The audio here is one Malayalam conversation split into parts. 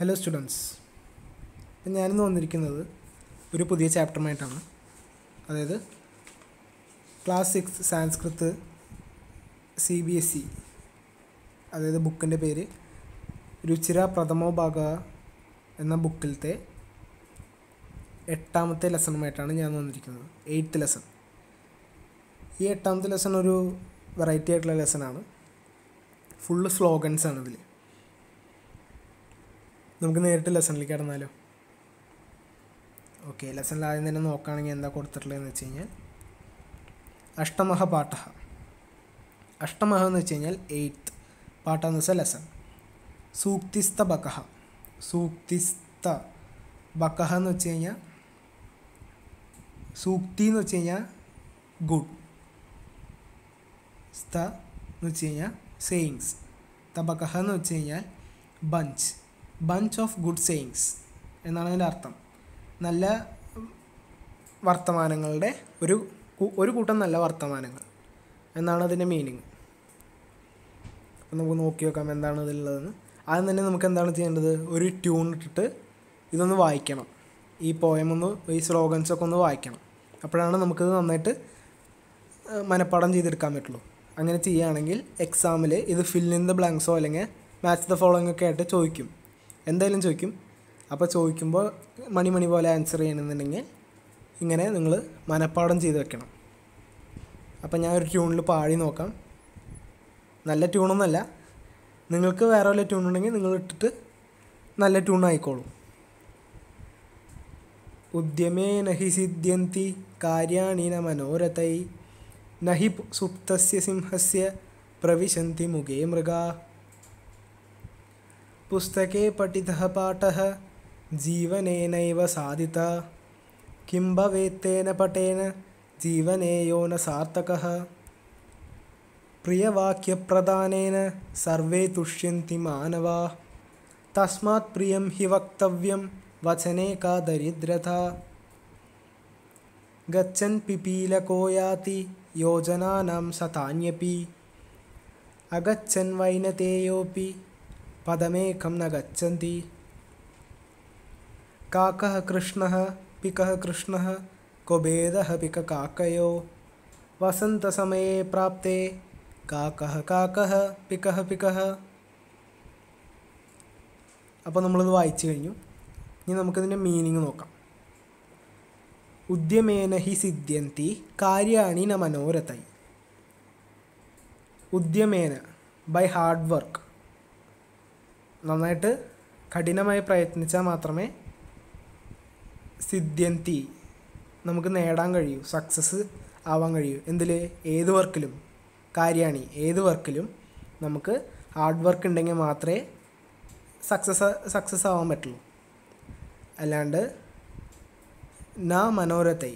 ഹലോ സ്റ്റുഡൻസ് ഇപ്പം ഞാനിന്ന് വന്നിരിക്കുന്നത് ഒരു പുതിയ ചാപ്റ്ററുമായിട്ടാണ് അതായത് class six Sanskrit C B S E അതായത് ബുക്കിൻ്റെ പേര് രുചിര പ്രഥമോ ഭാഗ എന്ന ബുക്കിലത്തെ എട്ടാമത്തെ ലെസണുമായിട്ടാണ് ഞാൻ വന്നിരിക്കുന്നത് എയ്ത്ത് ലെസൺ ഈ എട്ടാമത്തെ ലെസൺ ഒരു വെറൈറ്റി ആയിട്ടുള്ള ലെസണാണ് ഫുള്ള് സ്ലോഗൻസ് ആണ് ഇതിൽ നമുക്ക് നേരിട്ട് ലെസണിലേക്ക് കടന്നാലോ ഓക്കെ ലെസണിൽ ആദ്യം തന്നെ നോക്കുകയാണെങ്കിൽ എന്താ കൊടുത്തിട്ടുള്ളതെന്ന് വെച്ച് കഴിഞ്ഞാൽ അഷ്ടമഹ പാഠ അഷ്ടമഹ എന്ന് വെച്ച് കഴിഞ്ഞാൽ എയ്ത്ത് പാഠ എന്ന് വെച്ചാൽ ലെസൺ സൂക്തിസ്ത ബക്കഹ സൂക്തിസ്ത ബക്കഹ എന്ന് വെച്ച് കഴിഞ്ഞാൽ സൂക്തി എന്ന് വെച്ച് കഴിഞ്ഞാൽ ഗുഡ് സ്ത എന്ന് വെച്ച് കഴിഞ്ഞാൽ സെയിങ്സ് തബക്കഹ എന്ന് വെച്ച് കഴിഞ്ഞാൽ bunch bunch of good sayings എന്നാണ് അതിൻ്റെ അർത്ഥം നല്ല വർത്തമാനങ്ങളുടെ ഒരു കു- ഒരു കൂട്ടം നല്ല വർത്തമാനങ്ങൾ എന്നാണ് അതിൻ്റെ മീനിങ് അപ്പം നമുക്ക് നോക്കി നോക്കാം എന്താണ് ഇതിലുള്ളതെന്ന് ആദ്യം തന്നെ നമുക്ക് എന്താണ് ചെയ്യേണ്ടത് ഒരു ട്യൂൺ ഇട്ടിട്ട് ഇതൊന്ന് വായിക്കണം ഈ പോയം ഒന്ന് ഈ സ്ലോഗൻസ് ഒക്കെ ഒന്ന് വായിക്കണം അപ്പോഴാണ് നമുക്കിത് നന്നായിട്ട് ഏഹ്, മനഃപ്പാഠം ചെയ്തെടുക്കാൻ പറ്റുള്ളൂ അങ്ങനെ ചെയ്യുകയാണെങ്കിൽ എക്സാമിൽ ഇത് ഫിൽ ഇൻ ദ ബ്ലാങ്ക്സോ അല്ലെങ്കിൽ മാച്ച് ദ ഫോളോയിങ് ഒക്കെ ആയിട്ട് ചോദിക്കും എന്തായാലും ചോദിക്കും അപ്പോൾ ചോദിക്കുമ്പോൾ മണി മണി പോലെ ആൻസർ ചെയ്യണമെന്നുണ്ടെങ്കിൽ ഇങ്ങനെ നിങ്ങൾ മനഃപ്പാഠം ചെയ്ത് വെക്കണം അപ്പം ഞാൻ ഒരു ട്യൂണിൽ പാടി നോക്കാം നല്ല ട്യൂണൊന്നുമല്ല നിങ്ങൾക്ക് വേറെ വല്ല ട്യൂൺ ഉണ്ടെങ്കിൽ നിങ്ങൾ ഇട്ടിട്ട് നല്ല ട്യൂൺ ആയിക്കോളും ഉദ്യമേ നഹി സിദ്ധ്യന്തി കാര്യാണി ന മനോരഥൈ നഹി പു- സുപ്തസ്യ സിംഹസ്യ പ്രവിശന്തി മുഖേ മൃഗാ പുസ്തകേ പഠിതഃ പാഠः ജീവനേനൈവ സാധിത കിം ഭവേത്തേന പട്ടേന ജീവനേയോ ന സാർത്ഥകः പ്രിയവാക്യപ്രദാനേന സർവേ തുഷ്യന്തി മാനവാ തസ്മാത് പ്രിയം ഹി വക്തവ്യം വചനേ കാ ദരിദ്രത ഗച്ഛൻ പിപീലകോ യാതി യോജനാനാം സതാന്യപി അഗച്ഛൻ വൈനതേയോപി പദമേകം ന ഗച്ഛന്തി കാക്കः कृष्णः पिकः कृष्णः को भेदः पिककाकयो वसन्तसमये प्राप्ते കാക്കഹ കാക്കഹ പിക്കഹ പിക്കഹ അപ്പോൾ നമ്മളിത് വായിച്ചു കഴിഞ്ഞു ഇനി നമുക്കിതിൻ്റെ മീനിങ് നോക്കാം ഉദ്യമേന ഹി സിദ്ധ്യന്തി കാര്യാണി ന മനോരഥൈ ഉദ്യമേന ബൈ ഹാർഡ് വർക്ക് നന്നായിട്ട് കഠിനമായി പ്രയത്നിച്ചാൽ മാത്രമേ സിദ്ധ്യന്തി നമുക്ക് നേടാൻ കഴിയൂ സക്സസ് ആവാൻ കഴിയൂ എന്തിൽ ഏത് വർക്കിലും കാര്യാണി ഏത് വർക്കിലും നമുക്ക് ഹാർഡ് വർക്ക് ഉണ്ടെങ്കിൽ മാത്രമേ സക്സസ് സക്സസ് ആവാൻ പറ്റുള്ളൂ അല്ലാണ്ട് ന മനോരഥൈ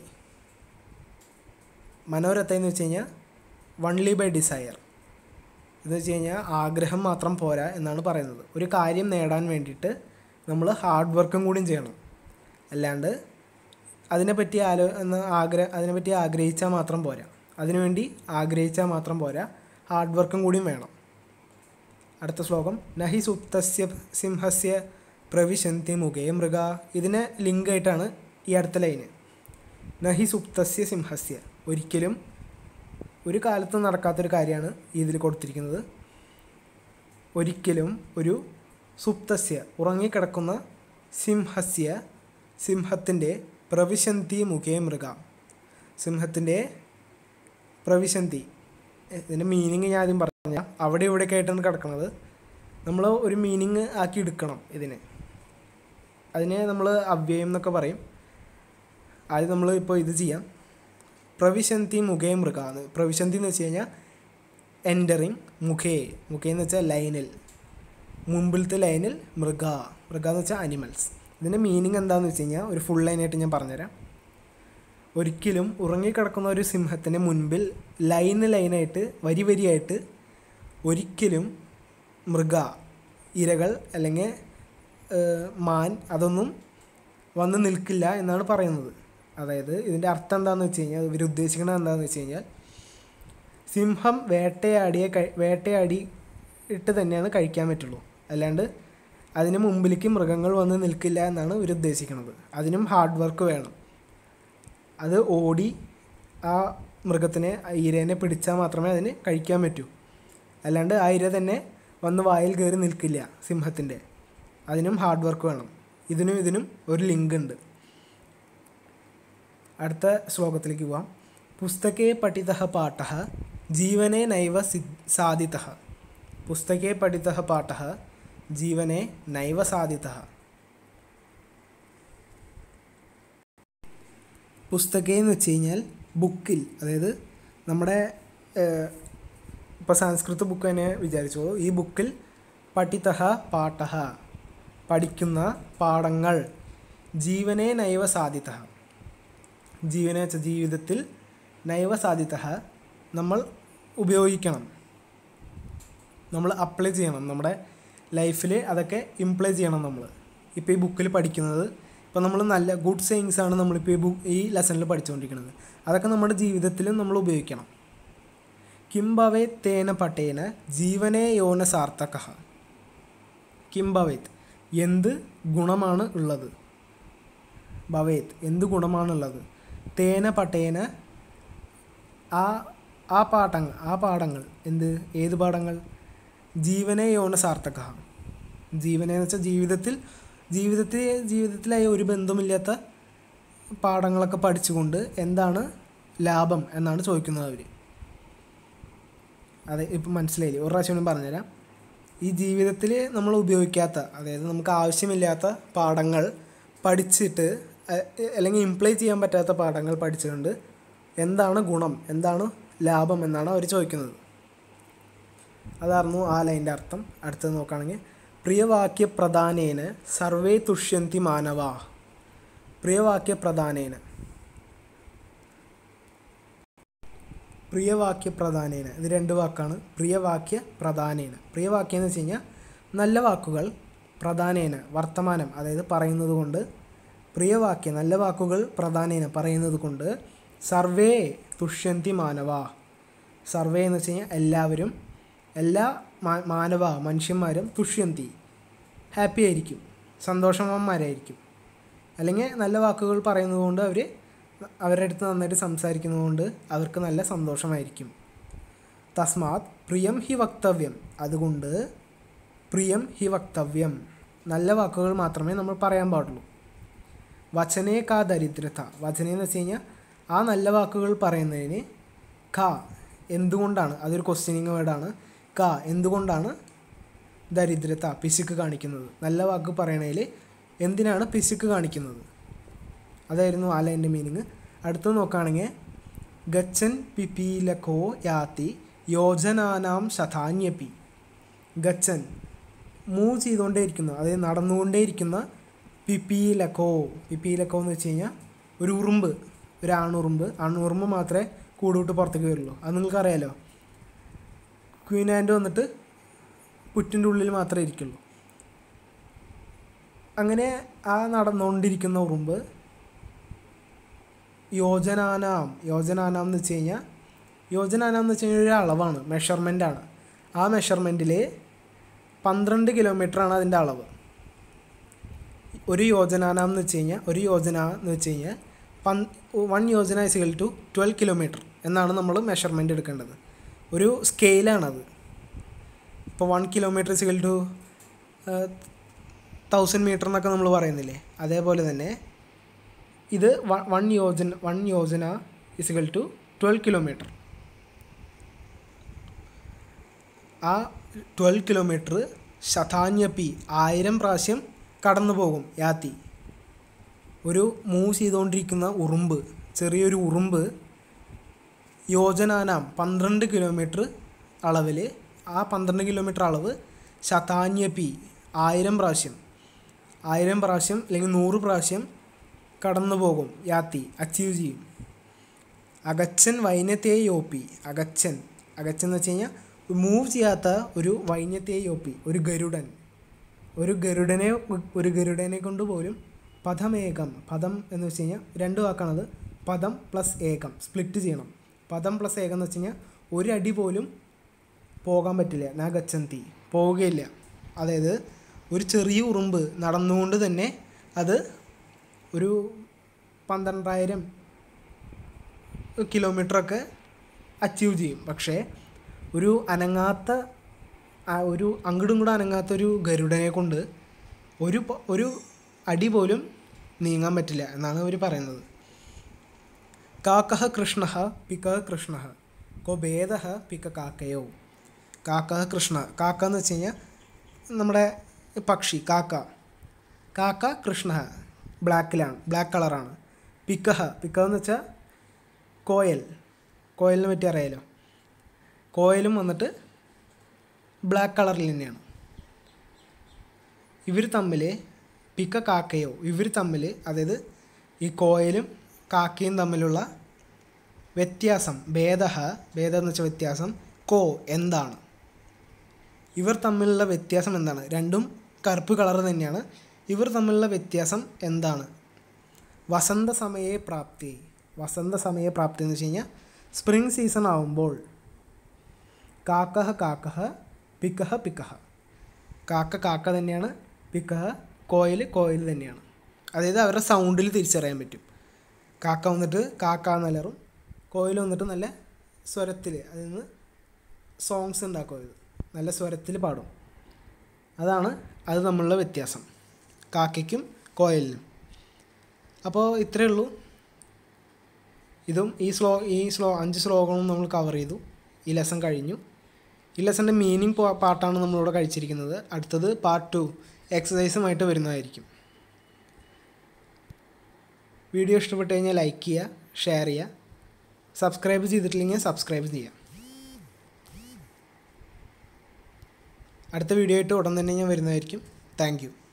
മനോരഥൈ എന്ന് വെച്ച് കഴിഞ്ഞാൽ വൺലി ബൈ ഡിസയർ എന്ന് വെച്ച് കഴിഞ്ഞാൽ ആഗ്രഹം മാത്രം പോരാ എന്നാണ് പറയുന്നത് ഒരു കാര്യം നേടാൻ വേണ്ടിയിട്ട് നമ്മൾ ഹാർഡ് വർക്കും കൂടിയും ചെയ്യണം അല്ലാണ്ട് അതിനെപ്പറ്റി ആലോ എന്ന് ആഗ്രഹ അതിനെപ്പറ്റി ആഗ്രഹിച്ചാൽ മാത്രം പോരാ അതിനുവേണ്ടി ആഗ്രഹിച്ചാൽ മാത്രം പോരാ ഹാർഡ് വർക്കും കൂടിയും വേണം അടുത്ത ശ്ലോകം നഹി സുപ്തസ്യ സിംഹസ്യ പ്രവിശന്തി മുഖേ മൃഗ ഇതിന് ലിങ്ക് ആയിട്ടാണ് ഈ അടുത്ത ലൈന് നഹി സുപ്തസ്യ സിംഹസ്യ ഒരിക്കലും ഒരു കാലത്തും നടക്കാത്തൊരു കാര്യമാണ് ഇതിൽ കൊടുത്തിരിക്കുന്നത് ഒരിക്കലും ഒരു സുപ്തസ്യ ഉറങ്ങിക്കിടക്കുന്ന സിംഹസ്യ സിംഹത്തിൻ്റെ പ്രവിശന്തി മുഖേ മൃഗ സിംഹത്തിൻ്റെ പ്രവിശന്തി ഇതിൻ്റെ മീനിങ് ഞാൻ ആദ്യം പറഞ്ഞ അവിടെ ഇവിടെയൊക്കെ ആയിട്ടാണ് കിടക്കുന്നത് നമ്മൾ ഒരു മീനിങ് ആക്കി എടുക്കണം ഇതിന് അതിനെ നമ്മൾ അവ്യയം എന്നൊക്കെ പറയും ആദ്യം നമ്മൾ ഇപ്പോൾ ഇത് ചെയ്യാം പ്രവിശന്തി മുഖേ മൃഗ എന്ന് പ്രവിശന്തി എന്ന് വെച്ച് കഴിഞ്ഞാൽ എൻറ്ററിങ് മുഖേ മുഖേ എന്ന് വെച്ചാൽ ലൈനിൽ മുമ്പിലത്തെ ലൈനിൽ മൃഗ മൃഗ എന്ന് വെച്ചാൽ അനിമൽസ് ഇതിൻ്റെ മീനിങ് എന്താണെന്ന് വെച്ച് കഴിഞ്ഞാൽ ഒരു ഫുൾ ലൈനായിട്ട് ഞാൻ പറഞ്ഞുതരാം ഒരിക്കലും ഉറങ്ങിക്കിടക്കുന്ന ഒരു സിംഹത്തിൻ്റെ മുൻപിൽ ലൈന് ലൈനായിട്ട് വരി വരിയായിട്ട് ഒരിക്കലും മൃഗ ഇരകൾ അല്ലെങ്കിൽ ഏഹ്, മാൻ അതൊന്നും വന്ന് നിൽക്കില്ല എന്നാണ് പറയുന്നത് അതായത് ഇതിൻ്റെ അർത്ഥം എന്താണെന്ന് വെച്ച് കഴിഞ്ഞാൽ ഇവർ ഉദ്ദേശിക്കുന്നത് എന്താണെന്ന് വെച്ച് കഴിഞ്ഞാൽ സിംഹം വേട്ടയാടിയെ കഴി വേട്ടയാടി ഇട്ട് തന്നെയാണ് കഴിക്കാൻ പറ്റുള്ളൂ അല്ലാണ്ട് അതിന് മുമ്പിലേക്ക് മൃഗങ്ങൾ വന്ന് നിൽക്കില്ല എന്നാണ് ഇവർ ഉദ്ദേശിക്കുന്നത് അതിനും ഹാർഡ് വർക്ക് വേണം അത് ഓടി ആ മൃഗത്തിനെ ആ ഇരേനെ പിടിച്ചാൽ മാത്രമേ അതിന് കഴിക്കാൻ പറ്റൂ അല്ലാണ്ട് ആ ഇര തന്നെ വന്ന് വായിൽ കയറി നിൽക്കില്ല സിംഹത്തിൻ്റെ അതിനും ഹാർഡ് വർക്ക് വേണം ഇതിനും ഇതിനും ഒരു ലിങ്ക് ഉണ്ട് അടുത്ത ശ്ലോകത്തിലേക്ക് പോവാം പുസ്തകേ പഠിത പാഠ ജീവനെ നൈവ സി സാധിത പുസ്തകേ പഠിത പാഠ ജീവനെ നൈവ സാധിത പുസ്തകേ എന്ന് വെച്ച് കഴിഞ്ഞാൽ ബുക്കിൽ അതായത് നമ്മുടെ ഇപ്പോൾ സംസ്കൃത ബുക്ക് തന്നെ വിചാരിച്ചോളൂ ഈ ബുക്കിൽ പഠിത പാഠ പഠിക്കുന്ന പാഠങ്ങൾ ജീവനെ നൈവ സാധിത ജീവനെ വെച്ച ജീവിതത്തിൽ നൈവ സാധിത നമ്മൾ ഉപയോഗിക്കണം നമ്മൾ അപ്ലൈ ചെയ്യണം നമ്മുടെ ലൈഫിൽ അതൊക്കെ ഇംപ്ലൈ ചെയ്യണം നമ്മൾ ഇപ്പോൾ ഈ ബുക്കിൽ പഠിക്കുന്നത് ഇപ്പോൾ നമ്മൾ നല്ല ഗുഡ് സെയിങ്സ് ആണ് നമ്മളിപ്പോൾ ഈ ബുക്ക് ഈ ലെസണിൽ പഠിച്ചുകൊണ്ടിരിക്കുന്നത് അതൊക്കെ നമ്മുടെ ജീവിതത്തിലും നമ്മൾ ഉപയോഗിക്കണം കിംബവേ തേന പട്ടേന ജീവനേ യോന സാർത്ഥക കിംബവേത് എന്ത് ഗുണമാണ് ഉള്ളത് ഭവേത് എന്ത് ഗുണമാണുള്ളത് തേന പട്ടേന ആ ആ പാഠങ്ങൾ ആ പാഠങ്ങൾ എന്ത് ഏത് പാഠങ്ങൾ ജീവനെ യോന സാർത്ഥക ജീവനെ എന്ന് വെച്ചാൽ ജീവിതത്തിൽ ജീവിതത്തിൽ ജീവിതത്തിലായി ഒരു ബന്ധമില്ലാത്ത പാഠങ്ങളൊക്കെ പഠിച്ചുകൊണ്ട് എന്താണ് ലാഭം എന്നാണ് ചോദിക്കുന്നത് അവർ അതെ ഇപ്പം മനസ്സിലായില്ലേ ഒരു പ്രാവശ്യം കൂടി പറഞ്ഞുതരാം ഈ ജീവിതത്തിൽ നമ്മൾ ഉപയോഗിക്കാത്ത അതായത് നമുക്ക് ആവശ്യമില്ലാത്ത പാഠങ്ങൾ പഠിച്ചിട്ട് അല്ലെങ്കിൽ ഇംപ്ലൈ ചെയ്യാൻ പറ്റാത്ത പാഠങ്ങൾ പഠിച്ചുകൊണ്ട് എന്താണ് ഗുണം എന്താണ് ലാഭം എന്നാണ് അവർ ചോദിക്കുന്നത് അതായിരുന്നു ആ ലൈൻ്റെ അർത്ഥം അടുത്തത് നോക്കുകയാണെങ്കിൽ പ്രിയവാക്യ പ്രധാനേന സർവേ തുഷ്യന്തി മാനവ പ്രിയവാക്യ പ്രധാനേന പ്രിയവാക്യ പ്രധാനേന ഇത് രണ്ട് വാക്കാണ് പ്രിയവാക്യ പ്രധാനേന പ്രിയവാക്യം എന്ന് വെച്ച് കഴിഞ്ഞാൽ നല്ല വാക്കുകൾ പ്രധാനേന വർത്തമാനം അതായത് പറയുന്നത് കൊണ്ട് പ്രിയവാക്യ നല്ല വാക്കുകൾ പ്രധാനേന പറയുന്നത് കൊണ്ട് സർവേ തുഷ്യന്തി മാനവ സർവേ എന്ന് വെച്ച് കഴിഞ്ഞാൽ എല്ലാവരും എല്ലാ മാനവ മനുഷ്യന്മാരും തുഷ്യന്തി ഹാപ്പി ആയിരിക്കും സന്തോഷവാന്മാരായിരിക്കും അല്ലെങ്കിൽ നല്ല വാക്കുകൾ പറയുന്നത് കൊണ്ട് അവർ അവരുടെ അടുത്ത് നന്നായിട്ട് സംസാരിക്കുന്നതുകൊണ്ട് അവർക്ക് നല്ല സന്തോഷമായിരിക്കും തസ്മാത് പ്രിയം ഹി വക്തവ്യം അതുകൊണ്ട് പ്രിയം ഹി വക്തവ്യം നല്ല വാക്കുകൾ മാത്രമേ നമ്മൾ പറയാൻ പാടുള്ളൂ വചനേ കാ ദരിദ്രത വചന എന്ന് വെച്ച് കഴിഞ്ഞാൽ ആ നല്ല വാക്കുകൾ പറയുന്നതിന് ക എന്തുകൊണ്ടാണ് അതൊരു ക്വസ്റ്റ്യനിങ് വേർഡാണ് ക എന്തുകൊണ്ടാണ് ദരിദ്രത പിശുക്ക് കാണിക്കുന്നത് നല്ല വാക്ക് പറയണതിൽ എന്തിനാണ് പിശുക്ക് കാണിക്കുന്നത് അതായിരുന്നു ആ ലൈൻ്റെ മീനിങ് അടുത്ത് നോക്കുകയാണെങ്കിൽ ഗച്ചൻ പിപീലകോ യാത്തി യോജനാനാം ശതാന്യപി ഗച്ചൻ മൂവ് ചെയ്തുകൊണ്ടേയിരിക്കുന്ന അതായത് നടന്നുകൊണ്ടേയിരിക്കുന്ന പിപീലകോ പിപീലകോ എന്ന് വെച്ച് കഴിഞ്ഞാൽ ഒരു ഉറുമ്പ് ഒരു ആണുറുമ്പ് ആണുറുമ്പ് മാത്രമേ കൂടുവിട്ട് പുറത്തേക്ക് വരുള്ളൂ അത് നിങ്ങൾക്കറിയാലോ ക്വീൻ ആൻഡ് വന്നിട്ട് പുറ്റിൻ്റെ ഉള്ളിൽ മാത്രമേ ഇരിക്കുള്ളൂ അങ്ങനെ ആ നടന്നുകൊണ്ടിരിക്കുന്ന ഉറുമ്പ് യോജനാനാം യോജനാനാം എന്ന് വെച്ച് കഴിഞ്ഞാൽ യോജനാനാം എന്ന് വെച്ച് കഴിഞ്ഞാൽ ഒരു അളവാണ് മെഷർമെൻ്റാണ് ആ മെഷർമെൻറ്റിൽ പന്ത്രണ്ട് കിലോമീറ്ററാണ് അതിൻ്റെ അളവ് ഒരു യോജനാനാം എന്ന് വെച്ച് കഴിഞ്ഞാൽ ഒരു യോജന എന്ന് വെച്ച് കഴിഞ്ഞാൽ പൻ one yojana is equal to twelve kilometre എന്നാണ് നമ്മൾ മെഷർമെൻ്റ് എടുക്കേണ്ടത് ഒരു സ്കെയിലാണത് ഇപ്പോൾ one kilometre is equal to thousand metre എന്നൊക്കെ നമ്മൾ പറയുന്നില്ലേ അതേപോലെ തന്നെ ഇത് one yojana one yojana is equal to twelve kilometre ആ ട്വൽവ് കിലോമീറ്റർ ശതാന്യപ്പി ആയിരം പ്രാവശ്യം കടന്നു പോകും യാത്തി ഒരു മൂവ് ചെയ്തുകൊണ്ടിരിക്കുന്ന ഉറുമ്പ് ചെറിയൊരു ഉറുമ്പ് യോജനാനാം പന്ത്രണ്ട് കിലോമീറ്റർ അളവിൽ ആ പന്ത്രണ്ട് കിലോമീറ്റർ അളവ് ശതാന്യപ്പി ആയിരം പ്രാവശ്യം ആയിരം പ്രാവശ്യം അല്ലെങ്കിൽ നൂറ് പ്രാവശ്യം കടന്നു പോകും യാത്തി അച്ചീവ് ചെയ്യും അകച്ചൻ വൈനത്തെ യോപ്പി അകച്ചൻ അകച്ചൻ എന്ന് വെച്ച് കഴിഞ്ഞാൽ മൂവ് ചെയ്യാത്ത ഒരു വൈന്യത്തെ യോപ്പി ഒരു ഗരുഡൻ ഒരു ഗരുഡനെ ഒരു ഗരുഡനെ കൊണ്ട് പോലും പദമേകം പദം എന്ന് വെച്ച് കഴിഞ്ഞാൽ രണ്ട് വാക്കാണത് പദം പ്ലസ് ഏകം സ്പ്ലിറ്റ് ചെയ്യണം പദം പ്ലസ് ഏകം എന്ന് വെച്ച് കഴിഞ്ഞാൽ ഒരു അടി പോലും പോകാൻ പറ്റില്ല നാഗച്ചന്തി പോവുകയില്ല അതായത് ഒരു ചെറിയ ഉറുമ്പ് നടന്നുകൊണ്ട് തന്നെ അത് ഒരു പന്ത്രണ്ടായിരം കിലോമീറ്ററൊക്കെ അച്ചീവ് ചെയ്യും പക്ഷേ ഒരു അനങ്ങാത്ത ആ ഒരു അങ്ങോട്ടും ഇങ്ങോട്ടും അനങ്ങാത്ത ഒരു ഗരുഡനെ കൊണ്ട് ഒരു പ- ഒരു അടി പോലും നീങ്ങാൻ പറ്റില്ല എന്നാണ് അവർ പറയുന്നത് കാക്കഹ കൃഷ്ണ പിക കൃഷ്ണ കോ ഭേദ പിക കാക്കയോ കാക്ക കൃഷ്ണ കാക്ക എന്ന് വെച്ച് കഴിഞ്ഞാൽ നമ്മുടെ പക്ഷി കാക്ക കാക്ക കൃഷ്ണ ബ്ലാക്കിലാണ് ബ്ലാക്ക് കളറാണ് പിക്കഹ പിക്കഹ എന്ന് വെച്ചാൽ കോയൽ കോയലിനെ പറ്റി അറിയാലോ കോയലും വന്നിട്ട് ബ്ലാക്ക് കളറിൽ തന്നെയാണ് ഇവർ തമ്മിൽ പിക്ക കാക്കയോ ഇവർ തമ്മിൽ അതായത് ഈ കോയലും കാക്കയും തമ്മിലുള്ള വ്യത്യാസം ഭേദഹ ഭേദം എന്ന് വെച്ചാൽ വ്യത്യാസം കോ എന്താണ് ഇവർ തമ്മിലുള്ള വ്യത്യാസം എന്താണ് രണ്ടും കറുപ്പ് കളർ തന്നെയാണ് ഇവർ തമ്മിലുള്ള വ്യത്യാസം എന്താണ് വസന്ത സമയെ പ്രാപ്തി വസന്ത സമയ പ്രാപ്തി എന്ന് വെച്ച് കഴിഞ്ഞാൽ സ്പ്രിംഗ് സീസൺ ആവുമ്പോൾ കാക്കഹ കാക്കഹ പിക്കഹ പിക്കഹ കാക്ക കാക്ക തന്നെയാണ് പിക്കഹ കോയിൽ കോയിൽ തന്നെയാണ് അതായത് അവരുടെ സൗണ്ടിൽ തിരിച്ചറിയാൻ പറ്റും കാക്ക വന്നിട്ട് കാക്ക എന്നലറും കോയിൽ വന്നിട്ട് നല്ല സ്വരത്തിൽ അതിൽ നിന്ന് സോങ്സ് ഉണ്ടാക്കും അത് നല്ല സ്വരത്തിൽ പാടും അതാണ് അത് തമ്മിലുള്ള വ്യത്യാസം കാക്കയ്ക്കും കോയലിനും അപ്പോൾ ഇത്രയേ ഉള്ളൂ ഇതും ഈ സ്ലോ ഈ സ്ലോ അഞ്ച് ശ്ലോകങ്ങളും നമ്മൾ കവർ ചെയ്തു ഈ ലെസൺ കഴിഞ്ഞു ഈ ലെസൻ്റെ മീനിങ് പാർട്ടാണ് നമ്മളിവിടെ കഴിച്ചിരിക്കുന്നത് അടുത്തത് പാർട്ട് ടു എക്സസൈസുമായിട്ട് വരുന്നതായിരിക്കും വീഡിയോ ഇഷ്ടപ്പെട്ട് കഴിഞ്ഞാൽ ലൈക്ക് ചെയ്യുക ഷെയർ ചെയ്യുക സബ്സ്ക്രൈബ് ചെയ്തിട്ടില്ലെങ്കിൽ സബ്സ്ക്രൈബ് ചെയ്യുക അടുത്ത വീഡിയോ ആയിട്ട് ഉടൻ തന്നെ ഞാൻ വരുന്നതായിരിക്കും താങ്ക് യു